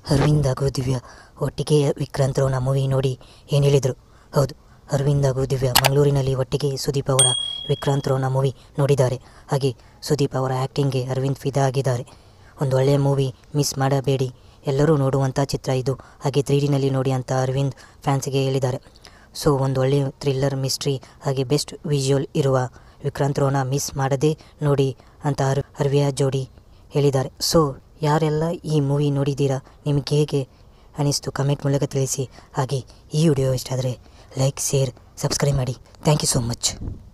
ಅರವಿಂದ್ ಹಾಗೂ ದಿವ್ಯಾ ಒಟ್ಟಿಗೆ ವಿಕ್ರಾಂತ್ ರೋಣ ಮೂವಿ ನೋಡಿ ಏನು ಹೇಳಿದರು ಹೌದು ಅರವಿಂದ್ ಹಾಗೂ ದಿವ್ಯಾ ಮಂಗಳೂರಿನಲ್ಲಿ ಒಟ್ಟಿಗೆ ಸುದೀಪ್ ಅವರ ವಿಕ್ರಾಂತ್ ರೋಣ ಮೂವಿ ನೋಡಿದ್ದಾರೆ ಹಾಗೆ ಸುದೀಪ್ ಅವರ ಆ್ಯಕ್ಟಿಂಗ್ಗೆ ಅರವಿಂದ್ ಫಿದಾ ಆಗಿದ್ದಾರೆ ಒಂದು ಒಳ್ಳೆಯ ಮೂವಿ ಮಿಸ್ ಮಾಡಬೇಡಿ ಎಲ್ಲರೂ ನೋಡುವಂಥ ಚಿತ್ರ ಇದು ಹಾಗೆ ತ್ರೀ ಡಿನಲ್ಲಿ ನೋಡಿ ಅಂತ ಅರವಿಂದ್ ಫ್ಯಾನ್ಸಿಗೆ ಹೇಳಿದ್ದಾರೆ ಸೊ ಒಂದು ಒಳ್ಳೆಯ ಥ್ರಿಲ್ಲರ್ ಮಿಸ್ಟ್ರಿ ಹಾಗೆ ಬೆಸ್ಟ್ ವಿಜುವಲ್ ಇರುವ ವಿಕ್ರಾಂತ್ ರೋಣ ಮಿಸ್ ಮಾಡದೆ ನೋಡಿ ಅಂತ ಅರ್ ಅರ್ವಿಯಾ ಜೋಡಿ ಹೇಳಿದ್ದಾರೆ ಸೊ ಯಾರೆಲ್ಲ ಈ ಮೂವಿ ನೋಡಿದ್ದೀರಾ ನಿಮಗೆ ಹೇಗೆ ಅನಿಸ್ತು ಕಮೆಂಟ್ ಮೂಲಕ ತಿಳಿಸಿ ಹಾಗೆ ಈ ವಿಡಿಯೋ ಇಷ್ಟ ಆದರೆ ಲೈಕ್ ಶೇರ್ ಸಬ್ಸ್ಕ್ರೈಬ್ ಮಾಡಿ ಥ್ಯಾಂಕ್ ಯು ಸೋ ಮಚ್